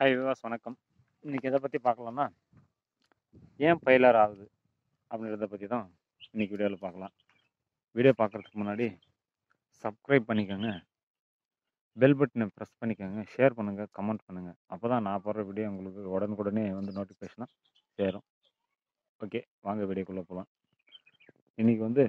hi விவாஸ் வணக்கம் இன்னைக்கு எதை பற்றி பார்க்கலாம்னா ஏன் ஃபெயிலர் ஆகுது அப்படின்றத பற்றி தான் இன்னைக்கு வீடியோவில் பார்க்கலாம் வீடியோ பார்க்குறதுக்கு முன்னாடி சப்ஸ்கிரைப் பண்ணிக்கோங்க பெல் பட்டனை ப்ரெஸ் பண்ணிக்கோங்க ஷேர் பண்ணுங்கள் கமெண்ட் பண்ணுங்கள் அப்போ தான் நான் போடுற வீடியோ உங்களுக்கு உடனுக்குடனே வந்து நோட்டிஃபிகேஷனாக சேரும் ஓகே வாங்க வீடியோக்குள்ளே போகலாம் இன்றைக்கி வந்து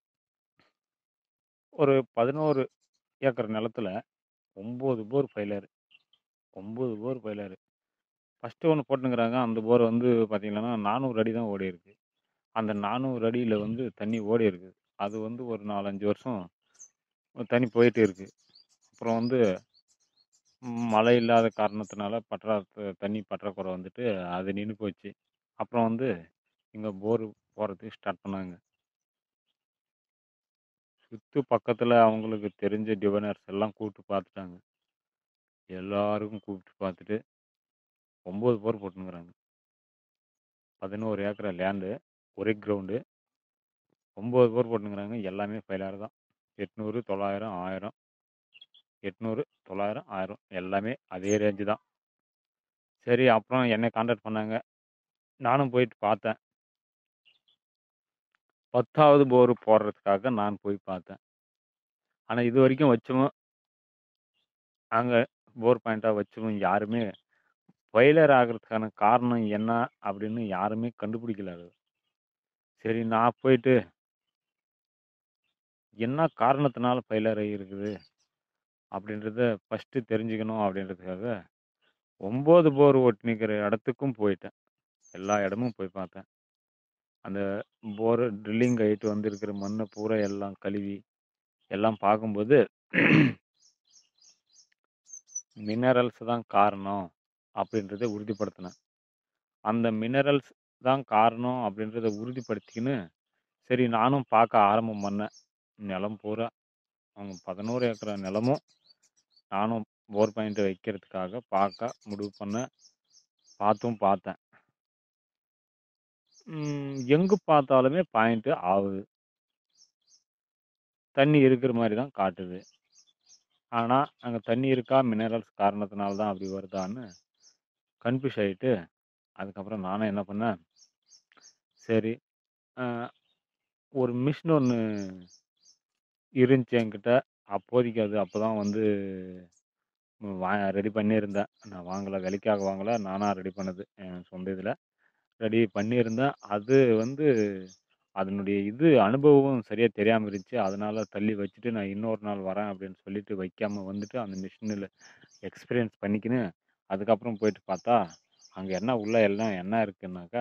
ஒரு பதினோரு ஏக்கர் நிலத்துல ஒம்பது போர் ஃபெயிலர் ஒம்பது போர் ஃபெயிலர் ஃபஸ்ட்டு ஒன்று போட்டுங்கிறாங்க அந்த போர் வந்து பார்த்தீங்கன்னா நானூறு அடி தான் ஓடி இருக்கு அந்த நானூறு அடியில் வந்து தண்ணி ஓடி இருக்கு அது வந்து ஒரு நாலஞ்சு வருஷம் தண்ணி போயிட்டு இருக்கு அப்புறம் வந்து ம், மழை இல்லாத காரணத்தினால பற்றா தண்ணி பற்றாக்குறை வந்துட்டு அது நின்று போச்சு அப்புறம் வந்து இங்கே போர் போகிறதுக்கு ஸ்டார்ட் பண்ணாங்க சுற்று பக்கத்தில் அவங்களுக்கு தெரிஞ்ச டிவைனர்ஸ் எல்லாம் கூப்பிட்டு பார்த்துட்டாங்க எல்லாருக்கும் கூப்பிட்டு பார்த்துட்டு ஒம்பது போர் போட்டுனுங்கிறாங்க பதினோரு ஏக்கர் லேண்டு ஒரே கிரவுண்டு ஒம்பது போர் போட்டுங்கிறாங்க எல்லாமே ஃபெயிலாக தான் எட்நூறு தொள்ளாயிரம் ஆயிரம் எட்நூறு தொள்ளாயிரம் ஆயிரம் எல்லாமே அதே ரேஞ்சு தான் சரி அப்புறம் என்னை காண்டாக்ட் பண்ணாங்க நானும் போயிட்டு பார்த்தேன் பத்தாவது போர் போடுறதுக்காக நான் போய் பார்த்தேன் ஆனால் இது வரைக்கும் வச்சவும் அங்கே போர் பாயிண்ட்டாக வச்சவும் யாருமே ஃபெயிலியர் ஆகிறதுக்கான காரணம் என்ன அப்படின்னு யாருமே கண்டுபிடிக்கல அது சரி நான் போயிட்டு என்ன காரணத்தினால ஃபெயிலியர் ஆகியிருக்குது அப்படின்றத ஃபஸ்ட்டு தெரிஞ்சுக்கணும் அப்படின்றதுக்காக ஒம்பது போர் ஒட்டினிக்கிற இடத்துக்கும் போயிட்டேன் எல்லா இடமும் போய் பார்த்தேன் அந்த போர் ட்ரில்லிங் ஆகிட்டு வந்திருக்கிற மண்ணை பூரா எல்லாம் கழுவி எல்லாம் பார்க்கும்போது மினரல்ஸ் தான் காரணம் அப்படின்றத உறுதிப்படுத்தினேன் அந்த மினரல்ஸ் தான் காரணம் அப்படின்றத உறுதிப்படுத்திக்கின்னு சரி நானும் பார்க்க ஆரம்பம் பண்ணேன் நிலம் பூரா அவங்க பதினோரு ஏக்கர் நிலமும் நானும் போர் பாயிண்ட் வைக்கிறதுக்காக பார்க்க முடிவு பண்ணேன் பார்த்தும் பார்த்தேன் ம், எங்கு பார்த்தாலுமே பாயிண்ட் ஆகுது தண்ணி இருக்கிற மாதிரி தான் காட்டுது ஆனால் அங்கே தண்ணி இருக்கா மினரல்ஸ் காரணத்தினால தான் அப்படி வருதான்னு கன்ஃபியூஸ் ஆகிட்டு அதுக்கப்புறம் நானும் என்ன பண்ணேன் சரி ஆஹ், ஒரு மிஷின் ஒன்று இருந்துச்சு என்கிட்ட அப்போதைக்கு அது அப்போ தான் வந்து ம், வா ரெடி பண்ணியிருந்தேன் நான் வாங்கலை விலைக்காக வாங்கலை நானாக ரெடி பண்ணது என் சொந்த இதில் ரெடி பண்ணியிருந்தேன் அது வந்து அதனுடைய இது அனுபவம் சரியாக தெரியாமல் இருந்துச்சு அதனால தள்ளி வச்சுட்டு நான் இன்னொரு நாள் வரேன் அப்படின்னு சொல்லிட்டு வைக்காம வந்துட்டு அந்த மிஷினில் எக்ஸ்பீரியன்ஸ் பண்ணிக்கின்னு அதுக்கப்புறம் போயிட்டு பார்த்தா அங்கே என்ன உள்ள எல்லாம் என்ன இருக்குன்னாக்கா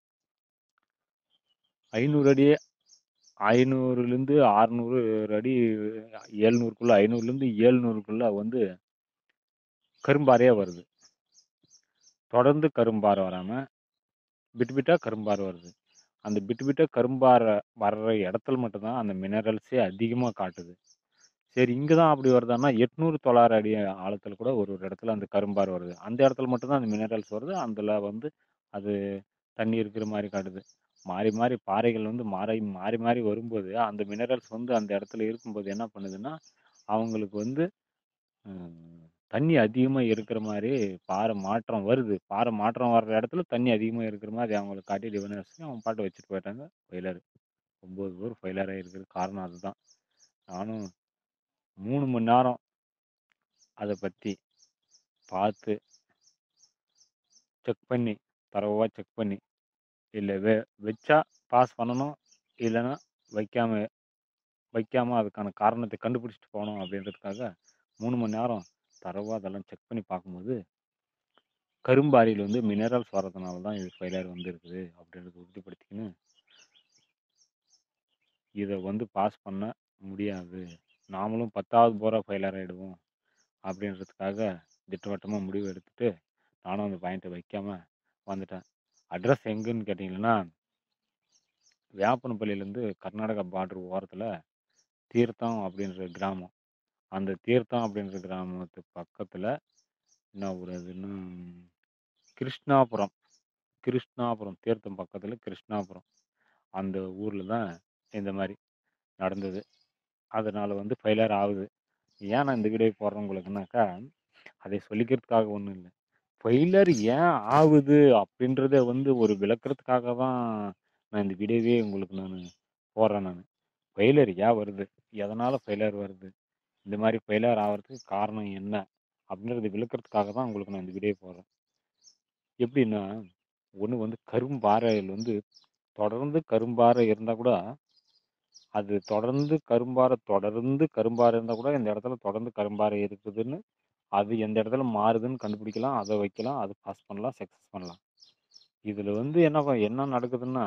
ஐநூறு அடியே ஐநூறுலேருந்து அறநூறு அடி ஏழ்நூறுக்குள்ளே ஐநூறுலேருந்து ஏழ்நூறுக்குள்ளே வந்து கரும்பாறையே வருது தொடர்ந்து கரும்பாறை வராமல் பிட்டு பிட்டாக கரும்பாறை வருது அந்த பிட்டு பிட்டாக கரும்பாறை வர்ற இடத்துல மட்டும்தான் அந்த மினரல்ஸே அதிகமாக காட்டுது சரி இங்கே தான் அப்படி வருதான்னா எட்நூறு தொள்ளாயிரம் அடி ஆழத்தில் கூட ஒரு ஒரு இடத்துல அந்த கரும்பாறை வருது அந்த இடத்துல மட்டும்தான் அந்த மினரல்ஸ் வருது அதில் வந்து அது தண்ணி இருக்கிற மாதிரி காட்டுது மாறி மாறி பாறைகள் வந்து மாறி மாறி மாறி வரும்போது அந்த மினரல்ஸ் வந்து அந்த இடத்துல இருக்கும்போது என்ன பண்ணுதுன்னா அவங்களுக்கு வந்து ம், தண்ணி அதிகமாக இருக்கிற மாதிரி பாறை மாற்றம் வருது பாறை மாற்றம் வர்ற இடத்துல தண்ணி அதிகமாக இருக்கிற மாதிரி அவங்களுக்கு காட்டி டிவனர்ஸ் அவங்க பாட்டு வச்சுட்டு போயிட்டாங்க ஃபெயிலர் ஒம்பது பேர் ஃபெயிலராக இருக்கிறது காரணம் அதுதான் நானும் மூணு மணி நேரம் அதை பற்றி பார்த்து செக் பண்ணி தரவாக செக் பண்ணி இல்லை வெ வச்சா பாஸ் பண்ணணும் இல்லைன்னா வைக்காம வைக்காம அதுக்கான காரணத்தை கண்டுபிடிச்சிட்டு போகணும் அப்படின்றதுக்காக மூணு மணி நேரம் தரவா அதெல்லாம் செக் பண்ணி பார்க்கும்போது கரும்பாரியில் வந்து மினரல்ஸ் வர்றதுனால தான் இது ஃபெயிலியர் வந்திருக்குது அப்படின்றத உறுதிப்படுத்திக்கின்னு இதை வந்து பாஸ் பண்ண முடியாது நாமளும் பத்தாவது போகிற ஃபெயிலியர் ஆகிடுவோம் அப்படின்றதுக்காக திட்டவட்டமாக முடிவு எடுத்துட்டு நானும் அந்த பாயிண்ட்டை வைக்காம வந்துட்டேன் அட்ரஸ் எங்கன்னு கேட்டிங்கன்னா வேப்பனப்பள்ளியிலேருந்து கர்நாடகா பார்டர் ஓரத்தில் தீர்த்தம் அப்படின்ற கிராமம் அந்த தீர்த்தம் அப்படின்ற கிராமத்து பக்கத்தில் என்ன ஊர் அதுன்னா கிருஷ்ணாபுரம் கிருஷ்ணாபுரம் தீர்த்தம் பக்கத்தில் கிருஷ்ணாபுரம் அந்த ஊரில் தான் இந்த மாதிரி நடந்தது அதனால் வந்து ஃபெயிலியர் ஆகுது ஏன் நான் இந்த வீடியோ போடுறேன் உங்களுக்குனாக்கா அதை சொல்லிக்கிறதுக்காக ஒன்றும் இல்லை ஃபெயிலியர் ஏன் ஆகுது அப்படின்றத வந்து ஒரு விளக்கறதுக்காக தான் நான் இந்த வீடியோவே உங்களுக்கு நான் போடுறேன் நான் ஃபெயிலியர் ஏன் வருது எதனால் ஃபெயிலியர் வருது இந்த மாதிரி ஃபெயிலியர் ஆகிறதுக்கு காரணம் என்ன அப்படின்றத விளக்கறதுக்காக தான் உங்களுக்கு நான் இந்த வீடியோ போடுறேன் எப்படின்னா ஒன்று வந்து கரும்பாறையில் வந்து தொடர்ந்து கரும்பாறை இருந்தால் கூட அது தொடர்ந்து கரும்பாறை தொடர்ந்து கரும்பாறை இருந்தால் கூட இந்த இடத்துல தொடர்ந்து கரும்பாறை இருக்குதுன்னு அது எந்த இடத்துல மாறுதுன்னு கண்டுபிடிக்கலாம் அதை வைக்கலாம் அது பாஸ் பண்ணலாம் சக்ஸஸ் பண்ணலாம் இதில் வந்து என்ன ப- என்ன நடக்குதுன்னா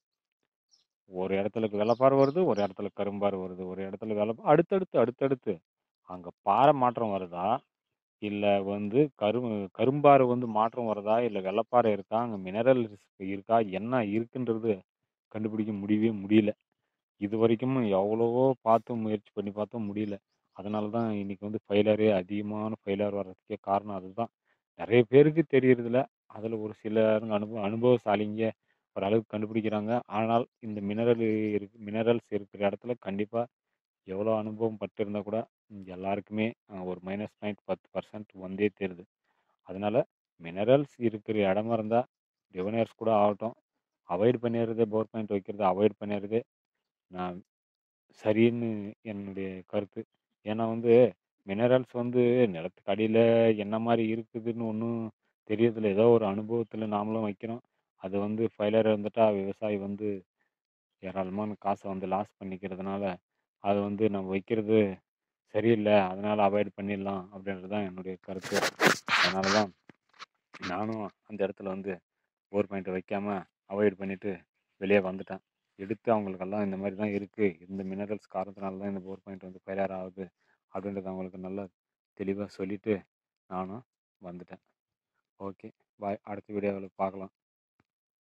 ஒரு இடத்துல வெள்ளப்பாறை வருது ஒரு இடத்துல கரும்பாறை வருது ஒரு இடத்துல வெள்ள அடுத்தடுத்து அடுத்தடுத்து அங்கே பாறை மாற்றம் வருதா இல்லை வந்து கரு கரும்பாறை வந்து மாற்றம் வருதா இல்லை வெள்ளப்பாறை இருக்கா அங்கே மினரல் இருக்கா என்ன இருக்குன்றது கண்டுபிடிக்க முடியவே முடியல இது வரைக்கும் எவ்வளவோ பார்த்து முயற்சி பண்ணி பார்த்தோம் முடியல அதனால தான் இன்னைக்கு வந்து ஃபெயிலியரே அதிகமான ஃபெயிலியர் வர்றதுக்கே காரணம் அதுதான் நிறைய பேருக்கு தெரியறதில்ல அதில் ஒரு சிலருங்க அனுபவ அனுபவசாலிங்க ஓரளவுக்கு கண்டுபிடிக்கிறாங்க ஆனால் இந்த மினரல் இருக்கு மினரல்ஸ் இருக்கிற இடத்துல கண்டிப்பாக எவ்வளோ அனுபவம் பட்டிருந்தா கூட இங்க எல்லாருக்குமே அஹ், ஒரு மைனஸ் பாயிண்ட் பத்து பர்சன்ட் வந்தே தருது அதனால மினரல்ஸ் இருக்கிற இடமா இருந்தால் டிவனர்ஸ் கூட ஆகட்டும் அவாய்ட் பண்ணிடுறது பவர் பாயிண்ட் வைக்கிறது அவாய்ட் பண்ணிடுறது நான் சரின்னு என்னுடைய கருத்து ஏன்னா வந்து மினரல்ஸ் வந்து நிலத்துக்கு அடியில் என்ன மாதிரி இருக்குதுன்னு ஒன்றும் தெரியறதில்ல ஏதோ ஒரு அனுபவத்தில் நாமளும் வைக்கிறோம் அது வந்து ஃபெயிலியர் இருந்துட்டா விவசாயி வந்து ஏராளமான காசை வந்து லாஸ் பண்ணிக்கிறதுனால அது வந்து நம்ம வைக்கிறது சரியில்லை அதனால அவாய்ட் பண்ணிடலாம் அப்படின்றது தான் என்னுடைய கருத்து அதனால தான் நானும் அந்த இடத்துல வந்து போர் பாயிண்ட் வைக்காம அவாய்ட் பண்ணிட்டு வெளியே வந்துட்டேன் எடுத்து அவங்களுக்கெல்லாம் இந்த மாதிரி தான் இருக்குது இந்த மினரல்ஸ் காரணத்தினால தான் இந்த போர் பாயிண்ட் வந்து ஃபெயிலியர் ஆகுது அப்படின்றத அவங்களுக்கு நல்லா தெளிவாக சொல்லிட்டு நானும் வந்துட்டேன் ஓகே பாய் அடுத்த வீடியோவில் பார்க்கலாம்